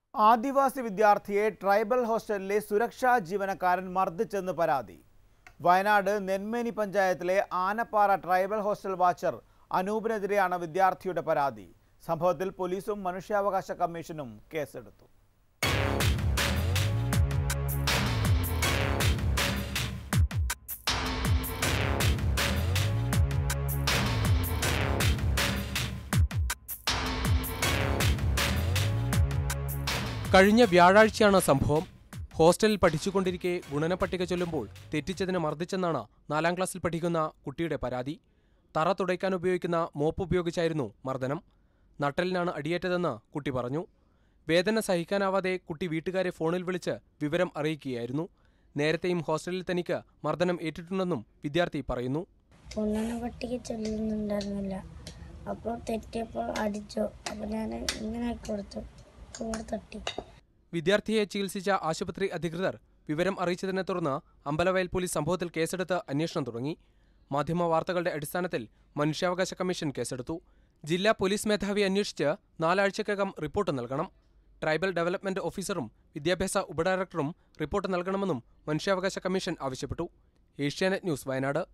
ആദിവാസി വിദ്യാർത്ഥിയെ ട്രൈബൽ ഹോസ്റ്റലിലെ സുരക്ഷാ ജീവനക്കാരൻ മർദ്ദിച്ചെന്ന് പരാതി വയനാട് നെന്മേനി പഞ്ചായത്തിലെ ആനപ്പാറ ട്രൈബൽ ഹോസ്റ്റൽ വാച്ചർ അനൂപിനെതിരെയാണ് വിദ്യാർത്ഥിയുടെ പരാതി സംഭവത്തിൽ പോലീസും മനുഷ്യാവകാശ കമ്മീഷനും കേസെടുത്തു കഴിഞ്ഞ വ്യാഴാഴ്ചയാണ് സംഭവം ഹോസ്റ്റലിൽ പഠിച്ചുകൊണ്ടിരിക്കെ ഗുണന പട്ടിക ചൊല്ലുമ്പോൾ തെറ്റിച്ചതിന് മർദ്ദിച്ചെന്നാണ് നാലാം ക്ലാസ്സിൽ പഠിക്കുന്ന കുട്ടിയുടെ പരാതി തറ തുടയ്ക്കാൻ ഉപയോഗിക്കുന്ന മോപ്പ് ഉപയോഗിച്ചായിരുന്നു മർദ്ദനം നട്ടലിനാണ് അടിയേറ്റതെന്ന് കുട്ടി പറഞ്ഞു വേദന സഹിക്കാനാവാതെ കുട്ടി വീട്ടുകാരെ ഫോണിൽ വിളിച്ച് വിവരം അറിയിക്കുകയായിരുന്നു നേരത്തെയും ഹോസ്റ്റലിൽ തനിക്ക് മർദ്ദനം ഏറ്റിട്ടുണ്ടെന്നും വിദ്യാർത്ഥി പറയുന്നു ഒന്നിനെ പട്ടിക ചൊല്ലുന്നുണ്ടായിരുന്നില്ല അപ്പോൾ തെറ്റിയപ്പോൾ അടിച്ചു അപ്പോൾ ഞാൻ ഇങ്ങനെ ആക്കി കൊടുത്തു കൂടെ തട്ടി വിദ്യാർത്ഥിയെ ചികിത്സിച്ച ആശുപത്രി അധികൃതർ വിവരം അറിയിച്ചതിനെ തുടർന്ന് അമ്പലവയൽ പോലീസ് സംഭവത്തിൽ കേസെടുത്ത് അന്വേഷണം തുടങ്ങി മാധ്യമ വാർത്തകളുടെ അടിസ്ഥാനത്തിൽ മനുഷ്യാവകാശ കമ്മീഷൻ കേസെടുത്തു ജില്ലാ പോലീസ് മേധാവി അന്വേഷിച്ച് നാലാഴ്ചക്കകം റിപ്പോർട്ട് നൽകണം ട്രൈബൽ ഡെവലപ്മെന്റ് ഓഫീസറും വിദ്യാഭ്യാസ ഉപഡയറക്ടറും റിപ്പോർട്ട് നൽകണമെന്നും മനുഷ്യാവകാശ കമ്മീഷൻ ആവശ്യപ്പെട്ടു ഏഷ്യാനെറ്റ് ന്യൂസ് വയനാട്